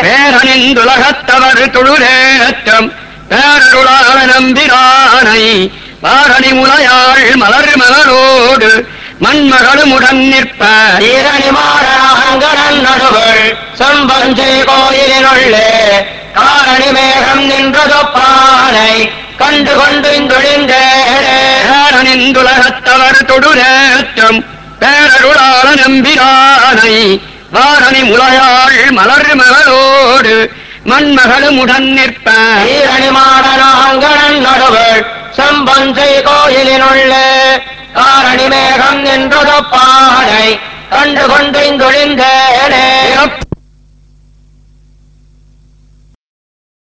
பேரணிந்துலகத்தவர் தொழுரேற்றம் பேரருளாள நம்பிரானை பாரணி முலையாள் மலர் மலரோடு மண்மகளுமுடன் நிற்ப ஈரணி மாறாங்கடன் நடுவள் செம்பஞ்சை கோயிலினுள்ளே காரணி மேகம் நின்றதொப்பானை கண்டு கொண்டு இந்தொழிந்தேனே பேரணிந்துலகத்தவர் தொடுரேற்றம் பேரருளாள நம்பிரானை வாரணி முலையாள் மலர் மலரோடு மண்மகளுமுடன் நிற்ப ஈரணி மாடனாங்கடன் நடுவள் செம்பஞ்சை கோயிலினுள்ளே காரணி மேகம் நின்றதொப்பானை கண்டு கொண்டு இந்தொழிந்தேனே